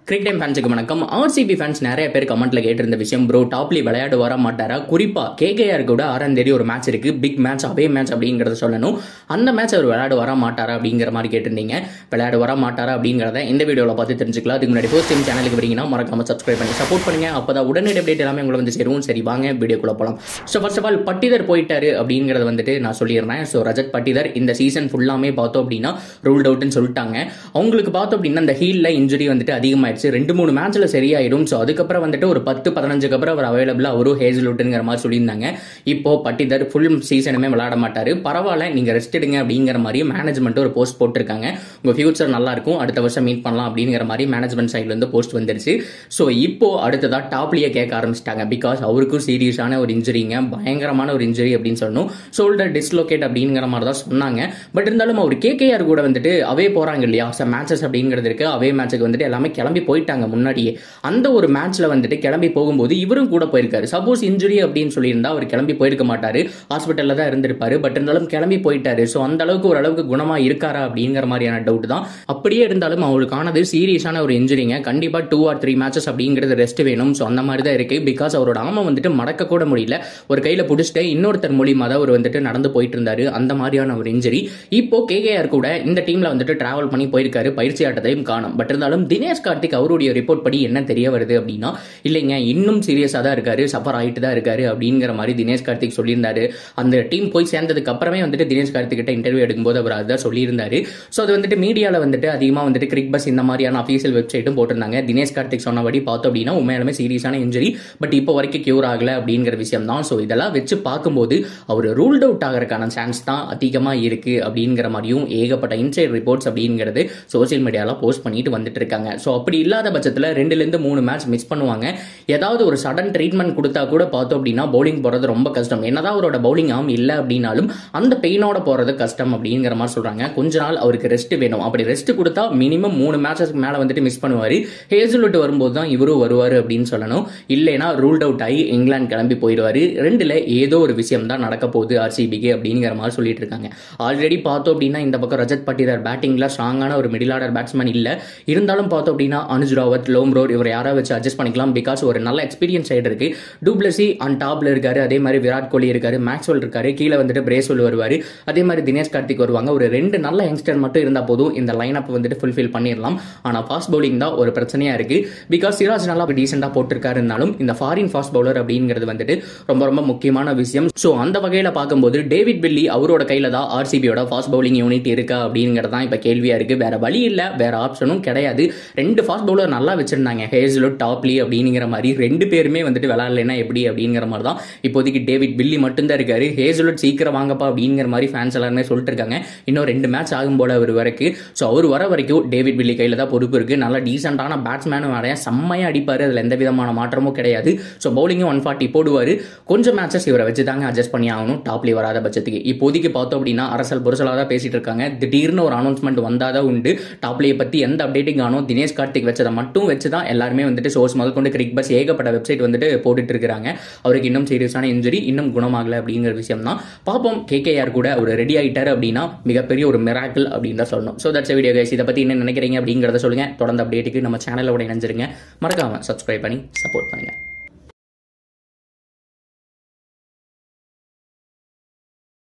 கிரிக் time ஃபேன்ஸுக்கு வணக்கம் RCB fans நிறைய பேர் கமெண்ட்ல கேட்டிருந்த விஷயம் ப்ரோ டாப்லி விளையாட வர மாட்டாரா குறிப்பா கேகேஆர் கூட ஆறாம் தேதி ஒரு மேட்ச் இருக்கு பிக் மேட்ச் அவே மேட்ச் அப்படிங்கறத சொல்லணும் அந்த மேட்ச் அவர் விளையாட வர மாட்டாரா அப்படிங்கிற மாதிரி கேட்டிருந்தீங்க விளையாட வர மாட்டாரா அப்படிங்கிறத இந்த வீடியோவில் பார்த்து தெரிஞ்சுக்கலாம் அதுக்கு முன்னாடி ஃபர்ஸ்ட் டைம் சேனலுக்கு வரீங்கன்னா மறக்காம சப்ஸ்கிரைப் பண்ணி சப்போர்ட் பண்ணுங்க அப்பதான் உடனடி அப்டேட் எல்லாமே உங்களை வந்து சேரும் சரி வாங்க வீடியோக்குள்ள போலாம் so first of all Patidar போயிட்டாரு அப்படிங்கறத வந்துட்டு நான் சொல்லிடுறேன் ஸோ ரஜத் பட்டிதர் இந்த சீசன் ஃபுல்லாமே பார்த்தோம் அப்படின்னா ரூல்ட் அவுட்னு சொல்லிட்டாங்க அவங்களுக்கு பார்த்தோம் அப்படின்னா அந்த ஹீல்ல இன்ஜுரி வந்துட்டு அதிகமாயிடுச்சு ரெண்டு மூணு மேட்ச்ல சரியாயிடும் ஸோ அதுக்கப்புறம் வந்துட்டு ஒரு பத்து பதினஞ்சுக்கு அப்புறம் அவர் அவைலபிளா அவரும் ஹேசலுட்டுங்கிற மாதிரி சொல்லியிருந்தாங்க இப்போ பட்டிதர் ஃபுல் சீசனுமே விளையாட மாட்டாரு பரவாயில்ல நீங்க ரெஸ்ட் எடுங்க அப்படிங்கிற மாதிரி மேனேஜ்மெண்ட் ஒரு போஸ்ட் போட்டிருக்காங்க உங்க ஃபியூச்சர் நல்லா இருக்கும் அடுத்த வருஷம் மீட் பண்ணலாம் அப்படிங்கிற மாதிரி மேனேஜ்மெண்ட் சைட்ல இருந்து போஸ்ட் வந்துருச்சு ஸோ இப்போ அடுத்ததா டாப்லயே கேட்க ஆரம்பிச்சிட்டாங்க பிகாஸ் அவருக்கும் சீரியஸான ஒரு இன்ஜுரிங்க பயங்கரமான ஒரு இன்ஜுரி அப்படின்னு சொல்லணும் ஷோல்டர் டிஸ்லோகேட் அப்படிங்கிற மாதிரி தான் சொன்னாங்க பட் இருந்தாலும் அவர் கேகேஆர் கூட வந்துட்டு அவே போறாங்க இல்லையா சார் மேட்சஸ் அப்படிங்கிறது இருக்கு அவே மேட்சுக்கு வந்துட்டு எல்லாமே கிளம்பி போயிட்டாங்க முன்னாடியே அந்த ஒரு மேட்ச்ல வந்துட்டு கிளம்பி போகும்போது இவரும் கூட போயிருக்காரு சப்போஸ் இன்ஜுரி அப்படின்னு சொல்லியிருந்தா அவர் கிளம்பி போயிருக்க மாட்டாரு ஹாஸ்பிட்டல்ல தான் இருந்திருப்பாரு பட் இருந்தாலும் கிளம்பி போயிட்டாரு ஸோ அந்த அளவுக்கு ஓரளவுக்கு குணமா இருக்காரா அப்படிங்கிற மாதிரியான டவுட் தான் அப்படியே இருந்தாலும் அவருக்கானது சீரியஸான ஒரு இன்ஜுரிங்க கண்டிப்பா டூ ஆர் த்ரீ மேட்சஸ் அப்படிங்கிறது ரெஸ்ட் வேணும் ஸோ அந்த மாதிரி தான் இருக்கு பிகாஸ் அவரோட ஆமை வந்துட்டு மடக்க கூட முடியல ஒரு கையில பிடிச்சிட்டு இன்னொருத்தர் மூலியமா தான் அவர் வந்துட்டு நடந்து போயிட்டு இருந்தாரு அந்த மாதிரியான ஒரு இன்ஜுரி இப்போ கேகேஆர் கூட இந்த டீம்ல வந்துட்டு டிராவல் பண்ணி போயிருக்காரு பயிற்சி ஆட்டத்தையும் காணும் பட் இருந்தாலும் தினேஷ் கார்த்திக் அவருடைய ரிப்போர்ட் படி என்ன தெரிய வருது அப்படின்னா இல்லைங்க இன்னும் சீரியஸா தான் இருக்காரு சஃபர் ஆயிட்டு தான் இருக்காரு அப்படிங்கிற மாதிரி தினேஷ் கார்த்திக் சொல்லியிருந்தாரு அந்த டீம் போய் சேர்ந்ததுக்கு அப்புறமே வந்துட்டு தினேஷ் கார்த்திக் கிட்ட இன்டர்வியூ எடுக்கும்போது அவர் அதான் சொல்லியிருந்தாரு ஸோ அது வந்துட்டு மீடியாவில் வந்துட்டு அதிகமாக வந்துட்டு கிரிக் பஸ் இந்த மாதிரியான அஃபீஷியல் வெப்சைட்டும் போட்டிருந்தாங்க தினேஷ் கார்த்திக் சொன்னபடி பார்த்தோம் அப்படின்னா உண்மையாலுமே சீரியஸான இன்ஜுரி பட் இப்போ வரைக்கும் கியூர் ஆகல அப்படிங்கிற விஷயம் தான் ஸோ இதெல்லாம் வச்சு பார்க்கும்போது அவர் ரூல்ட் அவுட் ஆகிறதுக்கான சான்ஸ் தான் அதிகமாக இருக்கு அப்படிங்கிற மாதிரியும் ஏகப்பட்ட இன்சைட் ரிப்போர்ட்ஸ் அப்படிங்கிறது சோசியல் மீடியாவில் போஸ்ட் பண்ணிட்டு வந்துட்டு இருக்காங்க ஸோ அப்படி இல்லாத பட்சத்தில் ரெண்டுலேருந்து மூணு மேட்ச் மிஸ் பண்ணுவாங்க ஏதாவது ஒரு சடன் ட்ரீட்மெண்ட் கொடுத்தா கூட பார்த்தோம் அப்படின்னா பவுலிங் போகிறது ரொம்ப கஷ்டம் என்னதான் அவரோட பவுலிங் ஆம் இல்லை அப்படின்னாலும் அந்த பெயினோட போகிறது கஷ்டம் அப்படிங்கிற மாதிரி சொல்கிறாங்க கொஞ்ச நாள் அவருக்கு ரெஸ்ட் வேணும் அப்படி ரெஸ்ட் கொடுத்தா மினிமம் மூணு மேட்சஸ்க்கு மேலே வந்துட்டு மிஸ் பண்ணுவார் ஹேசல்வுட் வரும்போது தான் இவரும் வருவார் அப்படின்னு சொல்லணும் இல்லைனா ரூல்ட் அவுட் ஆகி இங்கிலாந்து கிளம்பி போயிடுவார் ரெண்டில் ஏதோ ஒரு விஷயம் தான் நடக்க போகுது ஆர்சிபிக்கு அப்படிங்கிற மாதிரி சொல்லிட்டு இருக்காங்க ஆல்ரெடி பார்த்தோம் அப்படின்னா இந்த பக்கம் ரஜத் பட்டிதார் பேட்டிங்கில் ஸ்ட்ராங்கான ஒரு மிடில் ஆர்டர் பேட்ஸ்மேன் இல்லை இருந்தாலும் பார்த்தோம் அப்படின்னா அனுஜ் ராவத் லோம்ரோர் இவர் யாராவது வச்சு அட்ஜஸ்ட் பண்ணிக்கலாம் பிகாஸ் ஒரு நல்ல எக்ஸ்பீரியன்ஸ் சைடு இருக்கு டூப்ளசி ஆன் டாப்ல இருக்காரு அதே மாதிரி விராட் கோலி இருக்காரு மேக்ஸ்வெல் இருக்காரு கீழே வந்துட்டு பிரேஸ்வெல் வருவார் அதே மாதிரி தினேஷ் கார்த்திக் வருவாங்க ஒரு ரெண்டு நல்ல யங்ஸ்டர் மட்டும் இருந்தால் போதும் இந்த லைன் அப் வந்துட்டு ஃபுல்ஃபில் பண்ணிடலாம் ஆனால் ஃபாஸ்ட் பவுலிங் தான் ஒரு பிரச்சனையா இருக்கு பிகாஸ் சிராஜ் நல்லா டீசெண்டாக போட்டிருக்காரு இருந்தாலும் இந்த ஃபாரின் ஃபாஸ்ட் பவுலர் அப்படிங்கிறது வந்துட்டு ரொம்ப ரொம்ப முக்கியமான விஷயம் ஸோ அந்த வகையில் பார்க்கும்போது டேவிட் பில்லி அவரோட கையில தான் ஆர்சிபியோட ஃபாஸ்ட் பவுலிங் யூனிட் இருக்கா அப்படிங்கிறது தான் இப்போ கேள்வியா இருக்கு வேற வழி இல்லை வேற ஆப்ஷனும் கிடையாது ரெண்டு ஃபாஸ்ட் பவுலர் நல்லா வச்சிருந்தாங்க ஹேஸ்லுட் டாப்லி அப்படிங்கிற மாதிரி ரெண்டு பேருமே வந்துட்டு விளாட்லனா எப்படி அப்படிங்கிற மாதிரி தான் இப்போதைக்கு டேவிட் பில்லி மட்டும்தான் இருக்காரு ஹேஸ்லுட் சீக்கிரம் வாங்கப்பா அப்படிங்கிற மாதிரி ஃபேன்ஸ் எல்லாருமே சொல்லிட்டு இருக்காங்க இன்னும் ரெண்டு மேட்ச் ஆகும் போல அவர் வரைக்கும் ஸோ அவர் வர வரைக்கும் டேவிட் பில்லி கையில் தான் பொறுப்பு இருக்கு நல்ல டீசென்டான பேட்ஸ்மேனும் நிறைய செம்மையாக அடிப்பார் அதில் எந்த விதமான மாற்றமும் கிடையாது ஸோ பவுலிங்கும் ஒன் ஃபார்ட்டி போடுவார் கொஞ்சம் மேட்சஸ் இவரை வச்சு தாங்க அட்ஜஸ்ட் பண்ணி ஆகணும் டாப்லி வராத பட்சத்துக்கு இப்போதைக்கு பார்த்தோம் அப்படின்னா அரசல் புரசலாக தான் பேசிட்டு இருக்காங்க திடீர்னு ஒரு அனௌன்ஸ்மெண்ட் வந்தாதான் உண்டு டாப்லியை பற்றி எந்த அப்டேட்டிங் ஆனும் தினேஷ் கார்த்திக் வச்சதை மட்டும் வச்சு தான் எல்லாருமே வந்துட்டு சோர்ஸ் முதல் கொண்டு கிரிக் பஸ் ஏகப்பட்ட வெப்சைட் வந்துட்டு போட்டுட்டு இருக்காங்க அவருக்கு இன்னும் சீரியஸான இன்ஜுரி இன்னும் குணமாகல அப்படிங்கிற விஷயம் தான் பார்ப்போம் கேகேஆர் கூட அவர் ரெடி ஆகிட்டாரு அப்படின்னா மிகப்பெரிய ஒரு மிராக்கிள் அப்படின்னு தான் சொல்லணும் ஸோ தட்ஸ் வீடியோ கைஸ் இதை பற்றி என்ன நினைக்கிறீங்க அப்படிங்கிறத சொல்லுங்க தொடர்ந்து அப்டேட்டுக்கு நம்ம சேனலோட இணைஞ்சிருங்க மறக்காம சப்ஸ்கிரைப் பண்ணி சப்போர்ட் பண்ணுங்க